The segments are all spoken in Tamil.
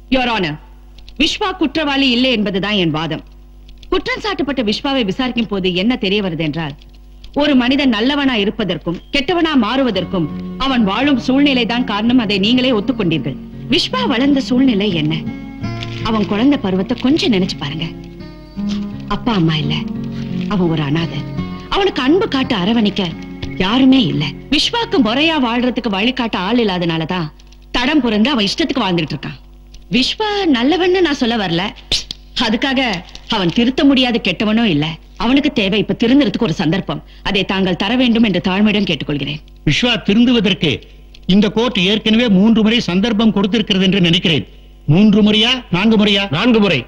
யோர் ஆனர் விஸ்வா குற்றவாளி இல்லை என்பதுதான் என் வாதம் குற்றம் சாட்டப்பட்ட விஸ்வாவை விசாரிக்கும் போது என்ன தெரிய வருது என்றால் ஒரு மனிதன் நல்லவனா இருப்பதற்கும் கெட்டவனா மாறுவதற்கும் அவன் வாழும் சூழ்நிலை தான் காரணம் அதை நீங்களே ஒத்துக்கொண்டீர்கள் விஸ்வா வளர்ந்த சூழ்நிலை என்ன அவன் குழந்தை பருவத்தை கொஞ்சம் நினைச்சு பாருங்க அப்பா அம்மா இல்ல அவன் ஒரு அனாதை அவனுக்கு அன்பு காட்ட அரவணைக்க யாருமே இல்ல விஸ்வாக்கு முறையா வாழ்றதுக்கு வழிகாட்ட ஆள் இல்லாதனாலதான் தடம் புரந்து அவன் இஷ்டத்துக்கு வாழ்ந்துட்டு இருக்கான் விஸ்வா நல்லவன்னு நான் சொல்ல வரல அதுக்காக அவன் திருத்த முடியாத கெட்டவனும் இல்ல அவனுக்கு தேவை இப்ப திருந்துறதுக்கு ஒரு சந்தர்ப்பம் அதை தாங்கள் தர வேண்டும் என்று தாழ்மையுடன் கேட்டுக்கொள்கிறேன் விஸ்வா திருந்துவதற்கு இந்த கோர்ட் ஏற்கனவே மூன்று முறை சந்தர்ப்பம் கொடுத்திருக்கிறது என்று நினைக்கிறேன் மூன்று முறையா நான்கு முறையா நான்கு முறை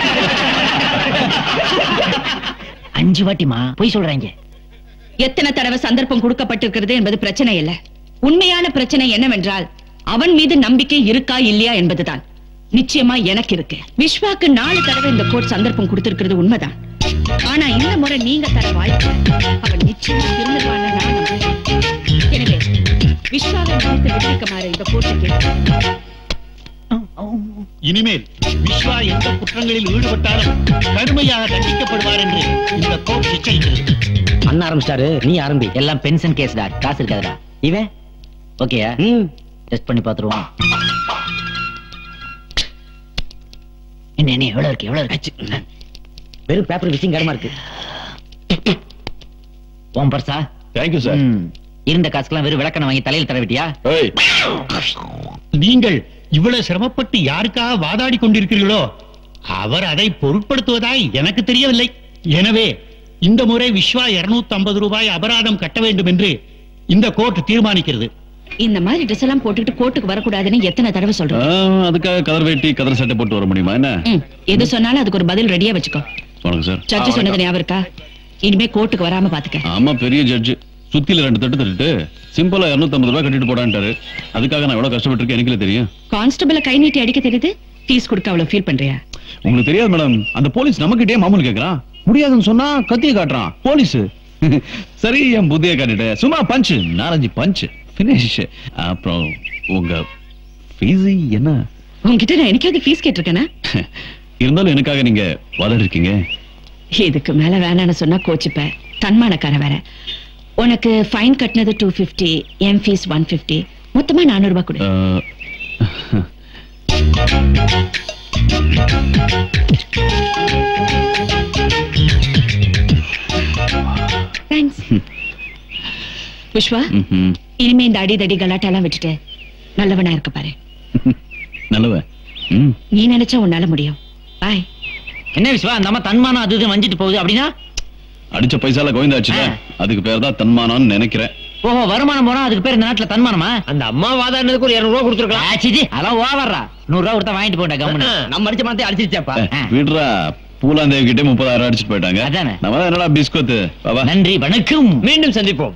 அஞ்சு வாட்டிமா போய் சொல்றாங்க எத்தனை தடவை சந்தர்ப்பம் கொடுக்கப்பட்டிருக்கிறது என்பது பிரச்சனை இல்ல உண்மையான பிரச்சனை என்னவென்றால் அவன் மீது நம்பிக்கை இருக்கா இல்லையா என்பதுதான் நிச்சயமா எனக்கு இருக்கு விஸ்வாக்கு நாலு தடவை இந்த கோர்ட் சந்தர்ப்பம் கொடுத்திருக்கிறது உண்மைதான் ஆனா இந்த முறை நீங்க தர வாய்ப்பு அவன் நிச்சயமா திருந்துவான்னு நான் நம்புறேன் எனவே விஸ்வாவை மன்னித்து விடுவிக்குமாறு இந்த கோர்ட்டை கேட்கிறேன் இனிமேல் விஸ்வா எந்த குற்றங்களில் ஈடுபட்டாலும் கடுமையாக தண்டிக்கப்படுவார் என்று இந்த கோர்ட் நிச்சயிக்கிறது அண்ணா ஆரம்பிச்சிட்டாரு நீ ஆரம்பி எல்லாம் பென்ஷன் கேஸ்டா காசு இருக்காதுடா இவன் ஓகேயா டெஸ்ட் பண்ணி பாத்துருவோம் என்ன என்ன எவ்வளவு இருக்கு எவ்வளவு இருக்கு வெறும் பேப்பர் விசிங் கடமா இருக்கு ஓம் பர்சா தேங்க்யூ சார் ம். இருந்த காசுக்கெல்லாம் வெறும் விளக்கணை வாங்கி தலையில் தரவிட்டியா ஏய் நீங்கள் இவ்வளவு சிரமப்பட்டு யாருக்காக வாதாடி கொண்டிருக்கிறீர்களோ அவர் அதை பொருட்படுத்துவதாய் எனக்கு தெரியவில்லை எனவே இந்த முறை விஸ்வா 250 ஐம்பது ரூபாய் அபராதம் கட்ட வேண்டும் என்று இந்த கோர்ட் தீர்மானிக்கிறது இந்த மாதிரி ட்ரெஸ் எல்லாம் போட்டுக்கிட்டு கோர்ட்டுக்கு வரக்கூடாதுன்னு எத்தனை தடவை சொல்றேன் அதுக்காக கதர் வேட்டி கதர் சட்டை போட்டு வர முடியுமா என்ன ம், எது சொன்னாலும் அதுக்கு ஒரு பதில் ரெடியா வச்சுக்கோ வணக்கம் சார் சர்ச்சை சொன்னது ஞாபகம் இருக்கா இனிமே கோர்ட்டுக்கு வராம பாத்துக்க ஆமா பெரிய ஜட்ஜ் சுத்தில ரெண்டு தட்டு தட்டுட்டு சிம்பிளா 250 ரூபாய் கட்டிட்டு போடான்ட்டாரு அதுக்காக நான் எவ்வளவு கஷ்டப்பட்டிருக்கேன் எனக்குல தெரியும் கான்ஸ்டபிள கை நீட்டி அடிக்க தெரியுது ஃபீஸ் கொடுக்க அவ்வளவு ஃபீல் பண்றியா உங்களுக்கு தெரியாது மேடம் அந்த போலீஸ் நம்மகிட்டயே மாமூல் கேக்குறான் முடியாதுன்னு சொன்னா கத்திய காட்டுறான் போலீஸ் சரி என் புத்திய காட்டிட்டேன் சும்மா பஞ்ச் நாலஞ்சு பஞ்ச் பினிஷ் அப்புறம் உங்க ஃபீஸ் என்ன உன்கிட்ட நான் என்னைக்காவது ஃபீஸ் கேட்டிருக்கேனா இருந்தாலும் எனக்காக நீங்க வாதாடி இருக்கீங்க இதுக்கு மேல வேணாம்னு சொன்னா கோச்சுப்ப தன்மானக்கார வேற உனக்கு ஃபைன் கட்டினது டூ பிப்டி என் ஃபீஸ் ஒன் பிப்டி மொத்தமா நானூறு ரூபாய் கொடு அஹ், தேங்க்ஸ் விஸ்வா ம்ஹும். இனிமே இந்த அடி தடி கலாட்டெல்லாம் விட்டுட்டு நல்லவனா இருக்க பாரு நல்லவ ம் நீ நினைச்சா உன்னால முடியும் பாய் என்ன விஸ்வா அந்த அம்மா தன்மானம் அது இது வஞ்சிட்டு போகுது அப்படின்னா அடிச்ச பைசால கோவிந்தாச்சுல ஆ. அதுக்கு பேர் தான் தன்மானம்னு நினைக்கிறேன் ஓஹோ வருமானம் போனா அதுக்கு பேர் இந்த நாட்டுல தன்மானமா அந்த அம்மா வாதாடுனதுக்கு ஒரு இருநூறு ரூபா கொடுத்துருக்கலாம் ஆச்சிடி அதெல்லாம் ஓவர்றா நூறு ரூபா கொடுத்தா வாங்கிட்டு போண்டா கம்முன்னு நம்ம அடிச்ச மரத்தை அடிச்சிருச்சாப்பா ஏ, விடுறா பூலாந்தேவி கிட்டே முப்பதாயிரம் அடிச்சிட்டு போயிட்டாங்க அதானே. நம்ம தான் என்னடா பிஸ்கோத்து பாபா நன்றி வணக்கம் மீண்டும் சந்திப்போம்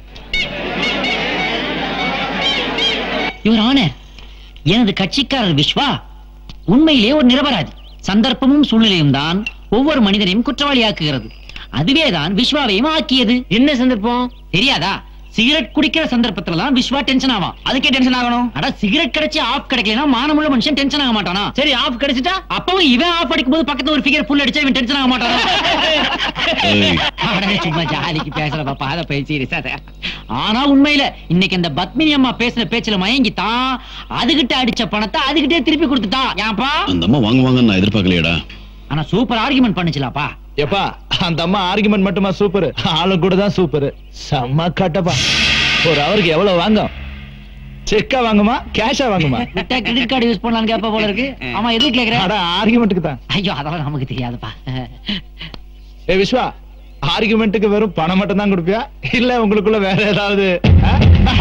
யுவர் ஆனர் எனது கட்சிக்காரர் விஸ்வா உண்மையிலே ஒரு நிரபராதி சந்தர்ப்பமும் சூழ்நிலையும் தான் ஒவ்வொரு மனிதனையும் குற்றவாளியாக்குகிறது அதுவேதான் விஸ்வாவையும் ஆக்கியது என்ன சந்தர்ப்பம் தெரியாதா சிகரெட் குடிக்கிற சந்தர்ப்பத்துல தான் விஸ்வா டென்ஷன் ஆவான் அதுக்கே டென்ஷன் ஆகணும் அட சிகரெட் கிடைச்சி ஆஃப் கிடைக்கலனா மானமுள்ள மனுஷன் டென்ஷன் ஆக மாட்டானா சரி ஆஃப் கிடைச்சிட்டா அப்பவும் இவன் ஆஃப் அடிக்கும் போது பக்கத்துல ஒரு ஃபிகர் புல் அடிச்சா இவன் டென்ஷன் ஆக மாட்டானா ஏய், அடடே, சும்மா ஜாலிக்கு பேசுற பாப்பா அத பேசி இருக்காத. ஆனா உண்மையில இன்னைக்கு இந்த பத்மினி அம்மா பேசுன பேச்சுல மயங்கித்தான் அதுகிட்ட அடிச்ச பணத்தை அதுகிட்டே திருப்பி கொடுத்துட்டா ஏன்பா அந்த அம்மா வாங்குவாங்கன்னு நான் எதிர்பார்க்கலையேடா ஆனா சூப்பர் ஆர்குமெண்ட் பண்ணுச்சுலாப்பா எப்பா அந்த அம்மா ஆர்குமெண்ட் மட்டுமா சூப்பர் ஆளு கூட தான் சூப்பர் செம்ம கட்டப்பா ஒரு அவருக்கு எவ்வளவு வாங்கும் செக்கா வாங்குமா கேஷா வாங்குமா விட்டா கிரெடிட் கார்டு யூஸ் பண்ணலாம்னு கேப்ப போல இருக்கு ஆமா எதுக்கு கேக்குற அட ஆர்குமெண்ட்டுக்கு தான் ஐயோ அதெல்லாம் நமக்கு தெரியாதுப்பா ஏ விஸ்வா ஆர்குமெண்ட்டுக்கு வெறும் பணம் மட்டும் தான் கொடுப்பியா இல்ல உங்களுக்குள்ள வேற ஏதாவது ஆ?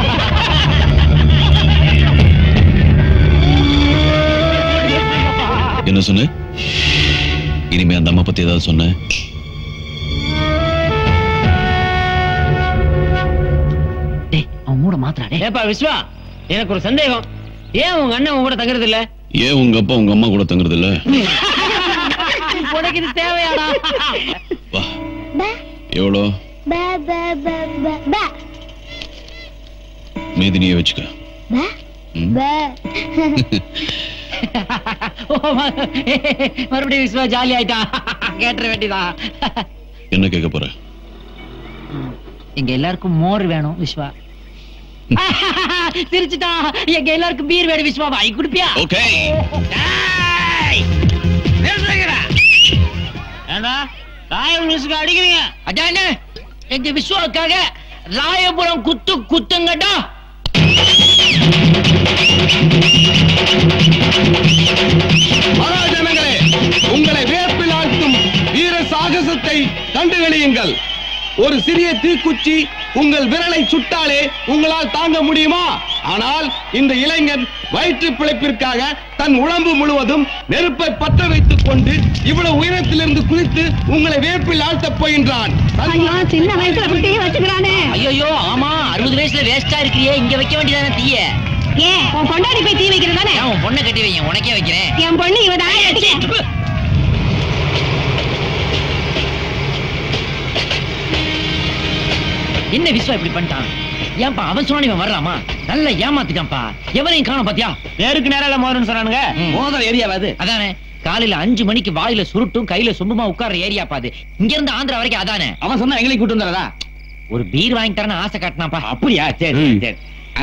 என்ன சொன்ன இனிமே அந்த அம்மா பத்தி ஏதாவது சொன்ன டேய் அவன் மூட மாத்திரா டேய் ஏப்பா விஸ்வா எனக்கு ஒரு சந்தேகம் ஏன் உங்க அண்ணன் உங்க கூட தங்குறது இல்ல ஏன் உங்க அப்பா உங்க அம்மா கூட தங்குறது இல்ல உனக்கு இது தேவையாடா வா எவ்வளோ ba ba ba ba ba மேதினியே வச்சுக்க ba ம். ba ஓ, ம- மறுபடியும் விஸ்வா ஜாலி ஆயிட்டான் கேட்டுற வேண்டியதான் என்ன கேட்க போற எங்க எல்லாருக்கும் மோர் வேணும் விஸ்வா சிரிச்சுட்டா எங்க எல்லாருக்கும் பீர் வேணும் விஸ்வா வாங்கி குடுப்பியா ஓகே ஏண்டா ராயம் மியூசிக் அடிக்கிறீங்க அதானே எங்க விஸ்வாவுக்காக ராயபுரம் குத்து குத்துங்கடா மகாஜனங்களே உங்களை வேப்பில் ஆழ்த்தும் வீர சாகசத்தை கண்டுகளியுங்கள் ஒரு சிறிய தீக்குச்சி உங்கள் விரலை சுட்டாலே உங்களால் தாங்க முடியுமா ஆனால் இந்த இளைஞன் வயிற்று பிழைப்பிற்காக தன் உடம்பு முழுவதும் நெருப்பை பற்ற வைத்துக் கொண்டு இவ்வளவு உயரத்திலிருந்து குதித்து உங்களை வேப்பில் ஆழ்த்தப் போகின்றான் சின்ன வயசுல அப்படி வச்சுக்கிறானே ஐயோ ஆமா அறுபது வயசுல வேஸ்டா இருக்கிறியே இங்க வைக்க வேண்டியதானே தீய ஏன் உன் பொண்டாடி போய் தீ வைக்கிறது தானே நான் உன் பொண்ணை கட்டி வைங்க உனக்கே வைக்கிறேன் என் பொண்ணு இவ தான் என்ன விஸ்வா இப்படி பண்ணிட்டான் ஏன்பா அவன் சொன்னா இவன் வர்றாமா நல்ல ஏமாத்திட்டான்ப்பா எவனையும் காணோம் பாத்தியா நேருக்கு நேரால மோதுன்னு சொன்னானுங்க ம். மோதிர ஏரியாவாது அதானே காலையில அஞ்சு மணிக்கு வாயில சுருட்டும் கையில சொம்புமா உட்கார்ற ஏரியா பாது இங்க இருந்து ஆந்திரா வரைக்கும் அதானே அவன் சொன்னா எங்களையும் கூட்டு வந்துறதா ஒரு பீர் வாங்கி தரேன்னு ஆசை காட்டினாப்பா அப்படியா சரி ம். சரி ஆ?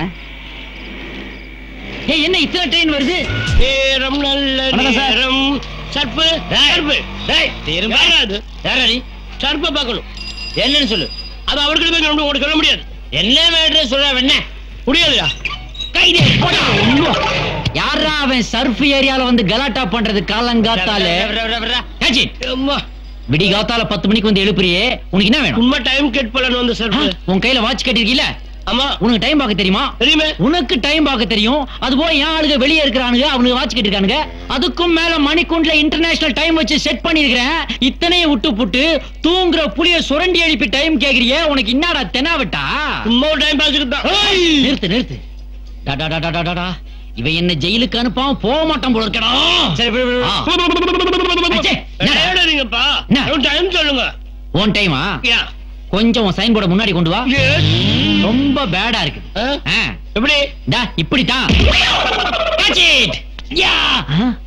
ஏய் என்ன இத்தனை ட்ரெயின் வருது நேரம் நல்ல வணக்கம் சார். நேரம் சர்ப்பு சர்ப்பு டேய் திரும்ப. யாரா அது யாரா நீ சர்ப்பை பார்க்கணும் என்னன்னு சொல்லு அது அவர்கிட்ட போய் நம்ம உனக்கு சொல்ல முடியாது என்ன மேட்ரு சொல்ல என்ன முடியாதுடா கைதே போடா யாரா அவன் சர்ஃப் ஏரியால வந்து கலாட்டா பண்றது காலங்காத்தால காச்சி அம்மா விடி காத்தால பத்து மணிக்கு வந்து எழுப்புறியே உனக்கு என்ன வேணும் உண்மை டைம் கெட் பண்ணணும் வந்து ஆ, சர்ப்பு உன் கையில வாட்ச் கட்டிருக்கீல ஆமா உனக்கு டைம் பார்க்க தெரியுமா தெரியுமே உனக்கு டைம் பார்க்க தெரியும் அது போல என் ஆளுங்க வெளியே இருக்கிறானுங்க அவனுக்கு வாட்ச் கட்டிருக்கானுங்க அதுக்கும் மேல மணிக்குண்டுல இன்டர்நேஷனல் டைம் வச்சு செட் பண்ணிருக்கிறேன் இத்தனையும் விட்டு புட்டு தூங்குற புளிய சுரண்டி எழுப்பி டைம் கேக்குறியே உனக்கு என்னடா தெனாவட்டா சும்மா டைம் பாஸுக்கு தான் நிறுத்து நிறுத்து டா, டா, டா, டா, டா, டா, டா. இவன் என்ன ஜெயிலுக்கு அனுப்பாம போக மாட்டான் போல இருக்கடா சரி விடு, விடு, ஆ. விடு. அச்சே, என்னடா? தேடாதீங்கப்பா என்ன? டைம் சொல்லுங்க உன் டைமா யா கொஞ்சம் உன் சைன் போர்ட முன்னாடி கொண்டு வா Yes. ரொம்ப பேடா இருக்கு ஆ? ஆ. எப்படி டா இப்படித்தான் Catch it! Yeah!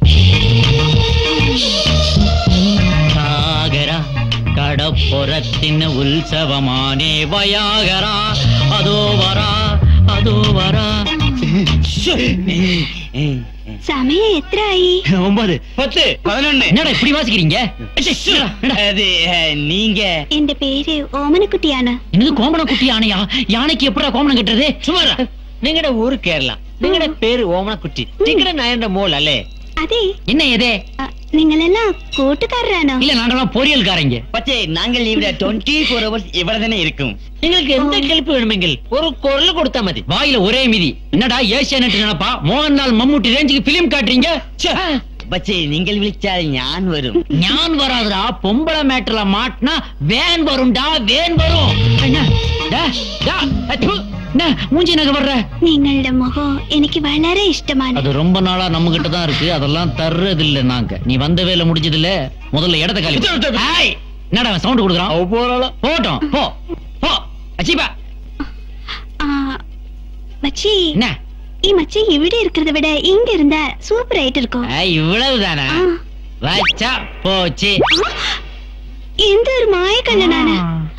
சாகர கடப்புறத்தின் உற்சவமானே வயாகரா அதோ வரா அதோ வரா സമയം എത്രയായി ஒன்பது பத்து பதினொன்னு என்னடா இப்படி வாசிக்கிறீங்க அது அஹ், நீங்க എന്റെ പേര് ഓമനക്കുട്ടിയാണ് என்னது கோமண குட்டி யானையா யானைக்கு எப்படா கோமணம் கட்டுறது சுமாரா നിങ്ങളുടെ ഊര് കേരള നിങ്ങളുടെ പേര് ഓമനക്കുട്ടി നിങ്ങളുടെ നയന്റെ മോൾ അല്ലേ അതെ என்ன எதே അ, നിങ്ങളെല്ലാം കൂട്ടുകാരാണോ இல்ல நாங்கெல்லாம் பொரியல்காரங்க പക്ഷേ ഞങ്ങൾ ഇവിടെ ട്വന്റി ഫോർ അവേഴ്സ് ഇവിടെ തന്നെ ഇരിക്കും നിങ്ങൾക്ക് എന്ത് ഹെൽപ്പ് വേണമെങ്കിൽ ഒരു കുരൽ കൊടുത്താൽ മതി வாயில ஒரே மிதி என்னடா ஏசியா நட்டு நினைப்பா மோகன்லால் மம்முட்டி ரேஞ்சுக்கு பிலிம் காட்டுறீங்க ச்சே. പക്ഷേ നിങ്ങൾ വിളിച്ചാൽ ഞാൻ വരും ஞான் வராதுடா பொம்பளை மேட்டர்ல மாட்டினா வேன் வரும்டா வேன் வரும் என்ன டா, டா, அச்சு. என்ன, மூஞ்சி நகை வர்ற നിങ്ങളുടെ മുഖം എനിക്ക് വളരെ ഇഷ്ടമാണ് அது ரொம்ப நாளா நம்ம கிட்ட தான் இருக்கு அதெல்லாம் தர்றது இல்ல நாங்க நீ வந்த வேலை முடிஞ்சது இல்ல முதல்ல இடத்த காலி பண்ணு. ஏய், என்னடா சவுண்ட் கொடுக்குறான் போட்டோம் போ போ அச்சிப்பா ആ, மச்சி என்ன ഈ மச்சி ഇവിടെ இருக்கிறத விட இங்க இருந்தா சூப்பர் ஆயிட்டு இருக்கும் ஏய், இவ்வளவுதானா ആ, வச்சா போச்சு എന്ത് ഒരു മായക്കണ്ണനാണ്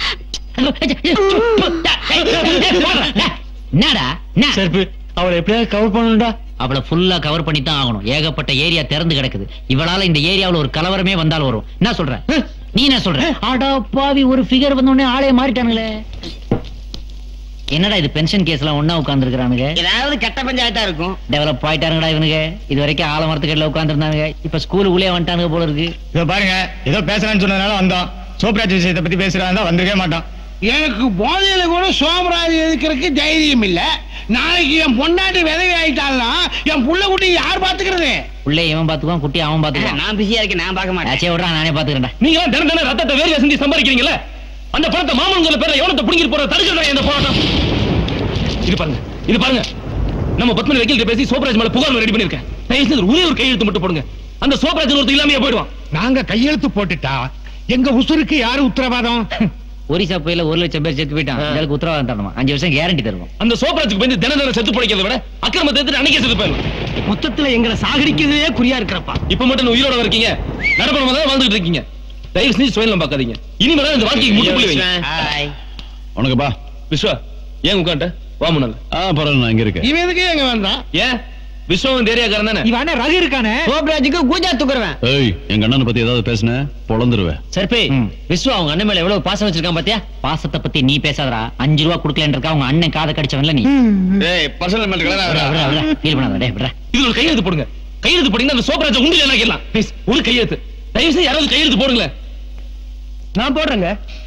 என்னடா என்ன செருப்பு அவளை எப்படியாவது கவர் பண்ணணும்டா அவளை ஃபுல்லா கவர் பண்ணி தான் ஆகணும் ஏகப்பட்ட ஏரியா திறந்து கிடக்குது இவளால இந்த ஏரியாவுல ஒரு கலவரமே வந்தால் வரும் என்ன சொல்ற நீ என்ன சொல்ற அடா பாவி ஒரு ஃபிகர் வந்த உடனே ஆளே மாறிட்டானுங்களே என்னடா இது பென்ஷன் கேஸ்ல ஒண்ணா உட்கார்ந்துருக்கானுங்க ஏதாவது கட்ட பஞ்சாயத்தா இருக்கும் டெவலப் ஆயிட்டானுங்கடா இவனுங்க இது வரைக்கும் ஆலமரத்துக்கடல உட்கார்ந்துருந்தாங்க இப்ப ஸ்கூலுக்குள்ளே வந்துட்டானுங்க போல இருக்கு இதோ பாருங்க ஏதோ பேசுறான்னு சொன்னதுனால வந்தோம் சோப்ராஜ் விஷயத்தை பத்தி பேசுறாங்க வந்திருக்கவே மாட்டோம் எனக்கு போதையில கூட சோமராஜ் இருக்கிறதுக்கு தைரியம் இல்ல நாளைக்கு என் பொண்டாட்டி விதவி ஆயிட்டாள்னா என் புள்ள குட்டி யார் பாத்துக்கிறது உள்ளே இவன் பாத்துக்குவான் குட்டி அவன் பாத்துக்குவான் நான் பிஸியா இருக்கேன் நான் பார்க்க மாட்டேன் ஆச்சே விடுறா நானே பாத்துக்கிறேன்டா நீங்க எல்லாம் தினம் தினம் ரத்தத்தை வேர்வை சிந்தி சம்பாதிக்கிறீங்கல்ல அந்த பணத்தை மாமன்கிற பேர்ல எவனத்தை புடிங்கிட்டு போற தடுக்கிறதா இந்த போராட்டம் இது பாருங்க இது பாருங்க நம்ம பத்மனி வக்கீல்கிட்ட பேசி சோப்ராஜ் மேல புகார் ரெடி பண்ணிருக்கேன் தயவு செய்து ஒரே ஒரு கையெழுத்து மட்டும் போடுங்க அந்த சோப்ராஜ் ஒருத்தர் இல்லாமையே போயிடுவான் நாங்க கையெழுத்து போட்டுட்டா எங்க உசுருக்கு யாரு உத்தரவாதம் ஒரிசா புயல ஒரு லட்சம் பேர் செத்து போயிட்டான் இதுக்கு உத்தரவாதம் தரணுமா அஞ்சு வருஷம் கேரண்டி தருவோம் அந்த சோப்ராஜுக்கு வந்து தின தினம் செத்து பிடிக்கிறத விட அக்கிரமத்தை எடுத்துட்டு அன்னைக்கே செத்து போயிடலாம் மொத்தத்துல எங்களை சாகடிக்கிறதே குறியா இருக்கிறப்பா இப்ப மட்டும் நீ உயிரோட இருக்கீங்க நடப்பணமா தான் வாழ்ந்துட்டு இருக்கீங்க தயவு செஞ்சு சுயலம் பார்க்காதீங்க இனிமேல் இந்த வாழ்க்கைக்கு முற்றுப்புள்ளி வைங்க உனக்குப்பா விஸ்வா ஏன் உட்காண்ட வா முன்னால ஆ பரவாயில்ல நான் இங்க இருக்கேன் இவன் எதுக்கு எங்க வேண்டாம் ஏன் விஸ்வம் இந்த ஏரியாக்காரன் தானே இவன் ரகு இருக்கானே சோப்ராஜுக்கு கூஜா தூக்குறவன் ஏய் எங்க அண்ணனை பத்தி ஏதாவது பேசுன பொழந்துருவேன் சர்பே விஸ்வா அவங்க அண்ணன் மேல எவ்வளவு பாசம் வச்சிருக்கான் பாத்தியா பாசத்தை பத்தி நீ பேசாதடா அஞ்சு ரூபா குடுக்கலன்னு இருக்கா அவங்க அண்ணன் காதை கடிச்சவன்ல நீ டேய் பர்சனல் விட்றா, விட்றா, விட்றா. feel பண்ணாத, டேய், விட்றா. இது ஒரு கையெழுத்து போடுங்க கையெழுத்து போட்டீங்கன்னா அந்த சோப்ராஜ் உண்டு என்ன கேட்கலாம் ப்ளீஸ் ஒரு கையெழுத்து தயவு செஞ்சு யாராவது கையெழுத்து போடுங்களேன் நான் போடுறேங்க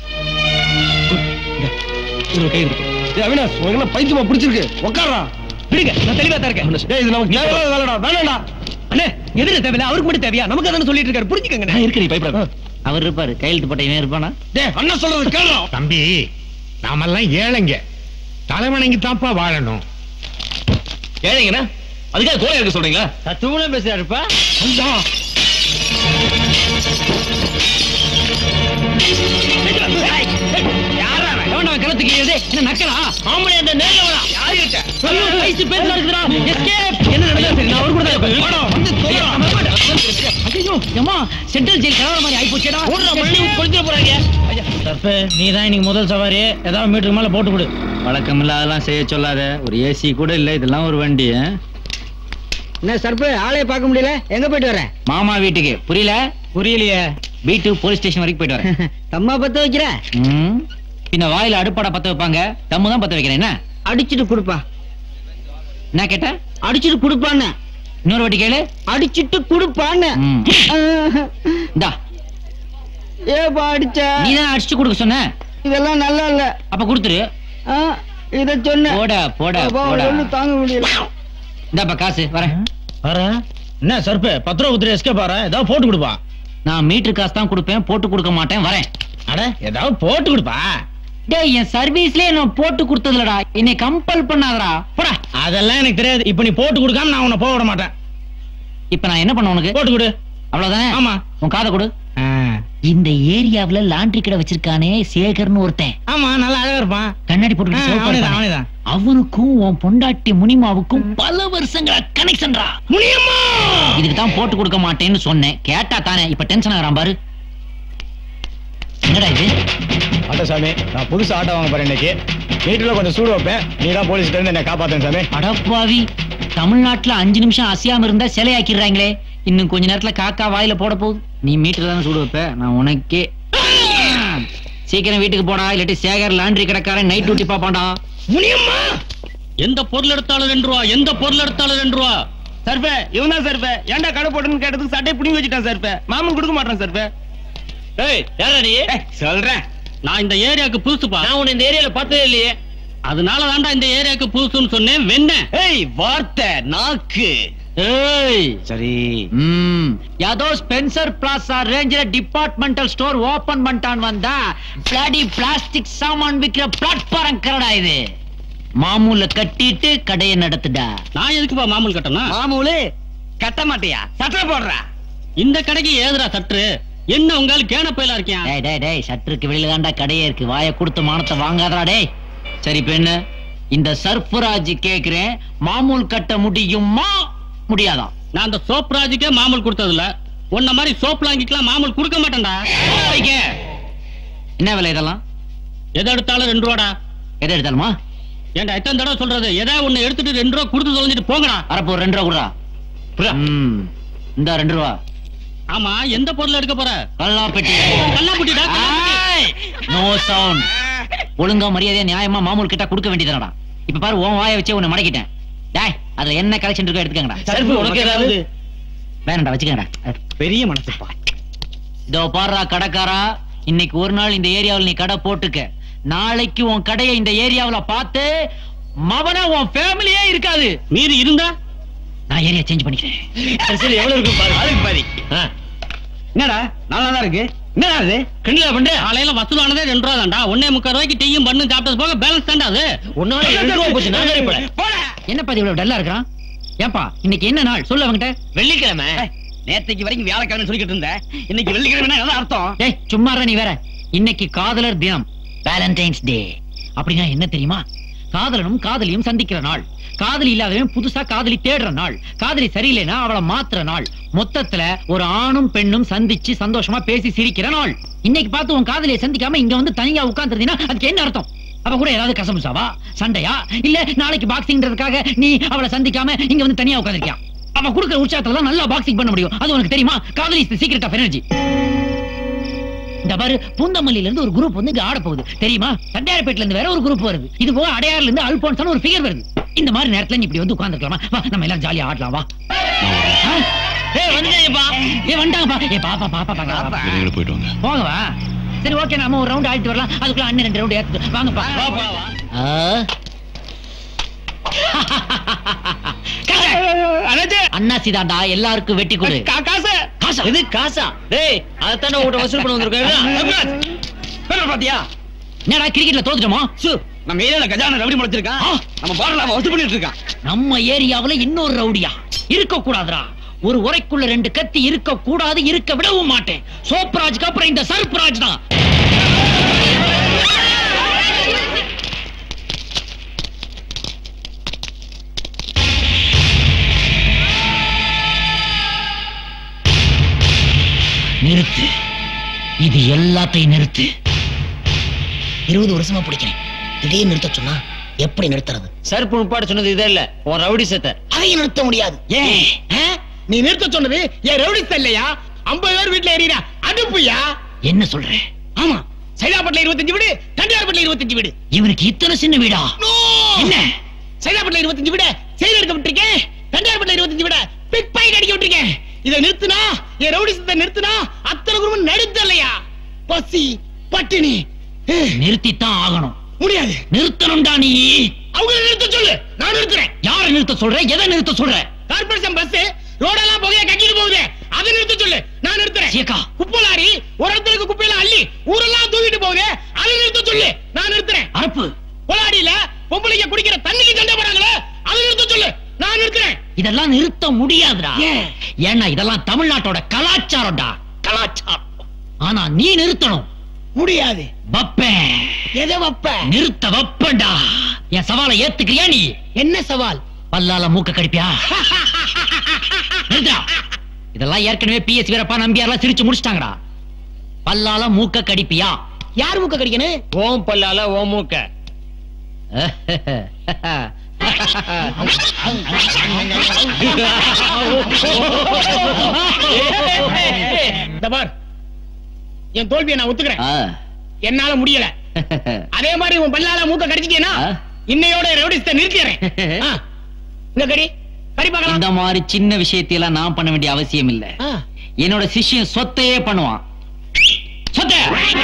இது ஒரு கையெழுத்து போடு. டேய் அவினாஷ் உனக்கு என்ன பைத்தியமா பிடிச்சிருக்கு உட்கார்றா விடுங்க நான் தெளிவா தான் இருக்கேன் டேய் இது நமக்கு தேவையில்லாத வேலைடா வேணாம்டா அண்ணே எதிர தேவையில்ல அவருக்கு மட்டும் தேவையா நமக்கு அதான சொல்லிட்டு இருக்காரு புரிஞ்சுக்கங்க நான் இருக்கேன் நீ பயப்படாத அவர் இருப்பாரு கையெழுத்து போட்ட இவன் இருப்பானா டேய் அண்ணன் சொல்றது கேளுடா தம்பி நாமெல்லாம் ஏழைங்க தலைவணங்கி தான்ப்பா வாழணும் ஏழைங்கண்ணா அதுக்காக கோலை இருக்க சொல்றீங்களா தத்துவம் பேசுறாருப்பா கிணத்துக்கு என்ன நக்கலா ஆம்பளை அந்த நேர்ல வரா ஐயோ, வயசு பெருசா இருக்குதுடா. Escape. என்ன நடந்தது சரி, நான் அவர் கூட தான் இருப்பேன். ஐயோ, ஏம்மா, சென்ட்ரல் ஜெயில் கலவர மாதிரி ஆயிப்போச்சேடா. தப்பு, நீதான் இன்னைக்கு முதல் சவாரி ஏதாவது மீட்டருக்கு மேல போட்டு கொடு வழக்கம் இல்லாதெல்லாம் செய்ய சொல்லாத ஒரு ஏசி கூட இல்ல இதெல்லாம் ஒரு வண்டி ஆ? என்ன சர்ப்பு ஆளைய பார்க்க முடியல எங்க போயிட்டு வரேன் மாமா வீட்டுக்கு புரியல புரியலையே வீட்டு போலீஸ் ஸ்டேஷன் வரைக்கும் போயிட்டு வரேன் தம்மா பத்த வைக்கிற ம். பின்ன வாயில அடுப்பாடா பத்த வைப்பாங்க தம்மு தான் பத்த வைக்கிறேன் என்ன அடிச்சிட்டு கொடுப்பா என்ன கேட்ட அடிச்சிட்டு கொடுப்பான்னு இன்னொரு வாட்டி கேளு அடிச்சிட்டு கொடுப்பான்னு ம். இந்தா ஏப்பா அடிச்ச நீ தான் அடிச்சு கொடுக்க சொன்ன இதெல்லாம் நல்லா இல்ல அப்ப கொடுத்துரு ஆ, இத சொன்ன போட போட அப்பா, போட ஒண்ணும் தாங்க முடியல இந்தாப்பா காசு வரேன் வரேன் என்ன சர்ப்பு பத்து ரூபா குத்துரு எஸ்கே பாரு ஏதாவது போட்டு கொடுப்பா நான் மீட்டர் காசு தான் கொடுப்பேன் போட்டு கொடுக்க மாட்டேன் வரேன் அட ஏதாவது போட்டு கொடுப்பா டேய் என் சர்வீஸ்லயே நான் போட்டு கொடுத்ததுலடா என்னை கம்பல் பண்ணாதடா போடா அதெல்லாம் எனக்கு தெரியாது இப்ப நீ போட்டு கொடுக்காம நான் உன்னை போக விட மாட்டேன் இப்ப நான் என்ன பண்ண உனக்கு போட்டு கொடு அவ்வளவுதானே ஆமா. உன் காதை கொடு இந்த ஏரியாவுல லாண்டரி கடை வச்சிருக்கானே சேகர்னு ஒருத்தன் ஆமா நல்லா அழகா இருப்பான் கண்ணாடி போட்டு ஆ, அவனேதான், அவனேதான். அவனுக்கும் உன் பொண்டாட்டி முனிமாவுக்கும் பல வருஷங்களா கனெக்ஷன்டா முனியம்மா இதுக்கு தான் போட்டு கொடுக்க மாட்டேன்னு சொன்னேன் கேட்டா தானே இப்ப டென்ஷன் ஆகிறான் பாரு என்னடா இது ஆட்டோ சாமி நான் புதுசு ஆட்டோ வாங்க போறேன் இன்னைக்கு வீட்டுல கொஞ்சம் சூடு வைப்பேன் நீ தான் போலீஸ்ல இருந்து என்ன காப்பாத்தேன் சாமி அடப்பாவி தமிழ்நாட்டுல அஞ்சு நிமிஷம் அசையாம இருந்தா சிலையாக்கிடுறாங்களே இன்னும் கொஞ்ச நேரத்துல காக்கா வாயில போட போகுது நீ மீட்டர் தானே சுடு வைப்ப நான் உனக்கே சீக்கிரம் வீட்டுக்கு போடா இல்லாட்டி சேகர் லாண்டரி கடைக்காரன் நைட் டியூட்டி பாப்பான்டா முனியம்மா எந்த பொருள் எடுத்தாலும் ரெண்டு ரூபா எந்த பொருள் எடுத்தாலும் ரெண்டு ரூபா சர்பே இவன் தான் சர்பே ஏன்டா கடை போட்டுன்னு கேட்டதுக்கு சட்டை புடிங்கி வச்சுட்டான் சர்பே மாமன் கொடுக்க மாட்டான் சர்பே ஏய் யாரா நீ சொல்றேன் நான் இந்த ஏரியாவுக்கு புதுசுப்பா நான் உன்னை இந்த ஏரியால பார்த்ததே இல்லையே அதனால தான்டா இந்த ஏரியாவுக்கு புதுசுன்னு சொன்னேன் வெண்ண ஏய் வார்த்தை நாக்கு ஏய் சரி ம் யாதோ ஸ்பென்சர் பிளாசா ரேஞ்சில டிபார்ட்மெண்டல் ஸ்டோர் ஓபன் பண்ணிட்டான் வந்தா பிளாடி பிளாஸ்டிக் சாமான் விக்கிற பிளாட்ஃபாரம் கரடா இது மாமூல கட்டிட்டு கடையை நடத்துடா நான் எதுக்குப்பா மாமூல் கட்டணும் மாமூலு கட்ட மாட்டியா சட்டை போடுறா இந்த கடைக்கு ஏதுடா சற்று என்ன உங்கால கேன பயிலா இருக்கேன் டேய் டேய் டேய் சற்றுக்கு வெளியில தான்டா கடையே இருக்கு வாயை கொடுத்து மானத்தை வாங்காதடா டேய் சரி பெண்ணு இந்த சர்ஃபராஜ் கேக்குறேன் மாமூல் கட்ட முடியுமா முடியாதா நான் அந்த சோப் ராஜுக்கே மாமூல் கொடுத்ததில்ல உன்ன மாதிரி சோப் லாங்கிக்கலாம் மாமூல் கொடுக்க மாட்டேன்டா என்ன விலை இதெல்லாம் எதை எடுத்தாலும் ரெண்டு ரூபாடா எதை எடுத்தாலுமா ஏன்டா எத்தனை தடவை சொல்றது எதை ஒண்ணு எடுத்துட்டு ரெண்டு ரூபா கொடுத்து தொலைஞ்சிட்டு போங்கடா அரப்போ ரெண்டு ரூபா கொடுறா புரியுதா? ம் இந்த ரெண்டு ரூபா ஆமா எந்த பொருள் எடுக்க போற கல்லாப்பெட்டி கல்லாப்பட்டிடா நோ சவுண்ட் ஒழுங்கா மரியாதையா நியாயமா மாமூல் கிட்ட கொடுக்க வேண்டியதுடா இப்ப பாரு உன் வாயை வச்சே உன்னை மடக்கிட்டேன் டேய் அதுல என்ன கலெக்ஷன் இருக்கோ எடுத்துக்கங்கடா சர்பு உனக்கு ஏதாவது வேணாம்டா வச்சுக்கங்கடா பெரிய மனசுப்பா இதோ பாருடா கடைக்காரா இன்னைக்கு ஒரு நாள் இந்த ஏரியாவுல நீ கடை போட்டுக்க நாளைக்கு உன் கடையை இந்த ஏரியாவுல பார்த்து மவன உன் ஃபேமிலியே இருக்காது மீறி இருந்தா நான் ஏரியா சேஞ்ச் பண்ணிக்கிறேன் சரி எவ்வளவு இருக்கும் பாரு அதுக்கு பாதி என்னடா நல்லா தான் இருக்கு என்னடா அது கிண்டலா பண்ற காலையில வசூலானதே ரெண்டு ரூபா தான்டா ஒன்னே முக்கால் ரூபாய்க்கு டீயும் பண்ணு சாப்பிட்டது போக பேலன்ஸ் தான்டா அது ஒன்னால ரெண்டு ரூபா போச்சு நான் சரி போட என்னப்பா இது இவ்வளவு டல்லா இருக்கிறான் ஏன்பா இன்னைக்கு என்ன நாள் சொல்ல அவங்கிட்ட வெள்ளிக்கிழமை நேத்தைக்கு வரைக்கும் வியாழக்கிழமை சொல்லிக்கிட்டு இருந்தேன் இன்னைக்கு வெள்ளிக்கிழமை அதான் அர்த்தம் டேய் சும்மா இருடா நீ வேற இன்னைக்கு காதலர் தினம் வேலண்டைன்ஸ் டே அப்படின்னா என்ன தெரியுமா காதலனும் காதலியும் சந்திக்கிற நாள் காதலி இல்லாதவன் புதுசா காதலி தேடுற நாள் காதலி சரியில்லைன்னா அவளை மாத்துற நாள் மொத்தத்துல ஒரு ஆணும் பெண்ணும் சந்திச்சு சந்தோஷமா பேசி சிரிக்கிற நாள் இன்னைக்கு பார்த்து உன் காதலியை சந்திக்காம இங்க வந்து தனியா உட்கார்ந்துருந்தீங்கன்னா அதுக்கு என்ன அர்த்தம் அவ கூட ஏதாவது கசமுசாவா சண்டையா இல்ல நாளைக்கு பாக்ஸிங்ன்றதுக்காக நீ அவளை சந்திக்காம இங்க வந்து தனியா உட்கார்ந்திருக்கியா அவ கொடுக்குற உற்சாகத்துல தான் நல்லா பாக்ஸிங் பண்ண முடியும் அது உனக்கு தெரியுமா காதலி இஸ் சீக்ரெட் ஆஃப் எனர்ஜி இந்த பாரு பூந்தமல்லியில இருந்து ஒரு குரூப் வந்து இங்க ஆட போகுது தெரியுமா தண்டையார்பேட்ல இருந்து வேற ஒரு குரூப் வருது இது போக அடையாறுல இருந்து அல்போன்ஸ் ஒரு ஃபிகர் வருது இந்த மாதிரி நேரத்துல நீ இப்படி வந்து உட்கார்ந்துக்கலாமா வா நம்ம எல்லாம் ஜாலியா ஆடலாம் வா ஆ? ஏய் வந்தேப்பா ஏய் வந்துட்டாங்கப்பா ஏய் பாப்பா பாப்பா பாப்பா வெளியில போயிட்டு வாங்க போங்க வா சரி ஓகே நாம ஒரு ரவுண்ட் ஆடிட்டு வரலாம் அதுக்குள்ள அண்ணன் ரெண்டு ரவுண்ட் ஏத்து வாங்கப்பா ஆ. அண்ணாசி தாண்டா எல்லாருக்கும் வெட்டி கொடு காசு காசா இது காசா டேய் அதைத்தானே உங்கள்கிட்ட வசூல் பண்ண வந்திருக்கேன் பாத்தியா என்னடா கிரிக்கெட்ல தோத்துட்டோமா சு நம்ம ஏரியால கஜான ரவுடி முளைச்சிருக்கான் நம்ம பாடல அவன் வசூல் பண்ணிட்டு இருக்கான் நம்ம ஏரியாவுல இன்னொரு ரவுடியா இருக்க கூடாதுடா ஒரு உரைக்குள்ள ரெண்டு கத்தி இருக்க கூடாது இருக்க விடவும் மாட்டேன் சோப்ராஜ்க்கு அப்புறம் இந்த சர்ப்ராஜ் தான் நிறுத்து இது எல்லாத்தையும் நிறுத்து இருபது வருஷமா பிடிக்கிறேன் திடீர்னு நிறுத்த சொன்னா எப்படி நிறுத்துறது சர்ப்பு முப்பாடு சொன்னது இதே இல்ல உன் ரவுடி சத்த அதையும் நிறுத்த முடியாது ஏன் ஆ? நீ நிறுத்த சொன்னது என் ரவுடிஸ் இல்லையா ஐம்பது பேர் வீட்டுல ஏறினா அடுப்புயா என்ன சொல்ற ஆமா சைதாப்பட்டில இருபத்தஞ்சு வீடு தண்டியார்பட்டில இருபத்தஞ்சு வீடு இவனுக்கு இத்தனை சின்ன வீடா என்ன சைதாப்பட்டில இருபத்தஞ்சு வீட செயல் எடுக்க விட்டுருக்கேன் தண்டியார்பட்டில இருபத்தஞ்சு வீட பிக் பாயிண்ட் அடிக்க விட்டுருக்கேன் இதை நிறுத்துனா என் ரவுடிசத்தை நிறுத்துனா அத்தனை குடும்பம் நடுத்த இல்லையா பசி பட்டினி ஏ, நிறுத்தித்தான் ஆகணும் முடியாது நிறுத்தணும்டா நீ அவங்கள நிறுத்த சொல்லு நான் நிறுத்துறேன் யாரை நிறுத்த சொல்ற எதை நிறுத்த சொல்ற கார்பரேஷன் பஸ் ரோடெல்லாம் புகைய கட்டிட்டு போகுது அதை நிறுத்த சொல்லு நான் நிறுத்துறேன் சீக்கா. குப்பை லாரி ஒரு இடத்துக்கு குப்பையெல்லாம் அள்ளி ஊரெல்லாம் தூக்கிட்டு போகுது அதை நிறுத்த சொல்லு நான் நிறுத்துறேன் அரப்பு பொலாடியில பொம்பளைங்க குடிக்கிற தண்ணிக்கு சண்டை போறாங்களே அதை நிறுத்த சொல்லு நான் நிறுத்துறேன் இதெல்லாம் நிறுத்த முடியாதுடா ஏன்? ஏன்னா இதெல்லாம் தமிழ்நாட்டோட கலாச்சாரம்டா கலாச்சாரம் ஆனா நீ நிறுத்தணும் முடியாது வப்பேன் எதை வப்ப நிறுத்த வப்பேன்டா என் சவாலை ஏத்துக்கிறியா நீ என்ன சவால் பல்லால மூக்க கடிப்பியா நிறுத்தா இதெல்லாம் ஏற்கனவே பிஎஸ் வீரப்பா நம்பியார்லாம் சிரிச்சு முடிச்சிட்டாங்கடா பல்லால மூக்க கடிப்பியா யார் மூக்க கடிக்கணும் ஓம் பல்லால ஓ மூக்க இந்த பார் என் தோல்வியை நான் ஒத்துக்கிறேன் என்னால முடியல அதே மாதிரி உன் பல்லால மூக்க கடிச்சிட்டேனா ஆ. இன்னையோட ரவுடிஸ்ட நிறுத்திடுறேன் ஆ. இங்க கடி கடி இந்த பார்க்கலாம் மாதிரி சின்ன விஷயத்தையெல்லாம் நான் பண்ண வேண்டிய அவசியம் இல்ல ஆ. என்னோட சிஷ்யன் சொத்தையே பண்ணுவான் சொத்த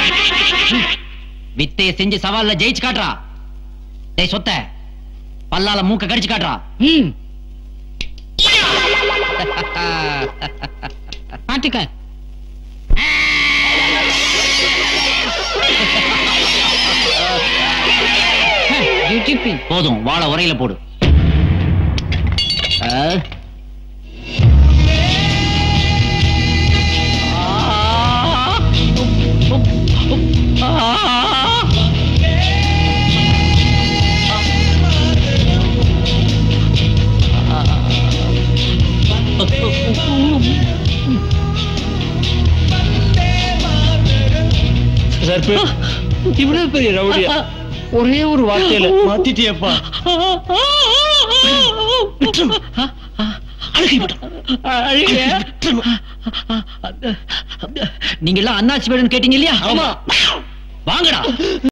வித்தைய செஞ்சு சவால்ல ஜெயிச்சு காட்டுறா டேய் சொத்த பல்லால மூக்க கடிச்சு காட்டுறா ம். மாட்டுக்க போதும் வாழ உரையில போடு ஆ. சர்ப்பு இவ்வளவு பெரிய ரவுடியா ஒரே ஒரு வார்த்தையில மாத்திட்டியப்பா நீங்க எல்லாம் அண்ணாச்சி வேணும்னு கேட்டீங்க இல்லையா வாங்கடா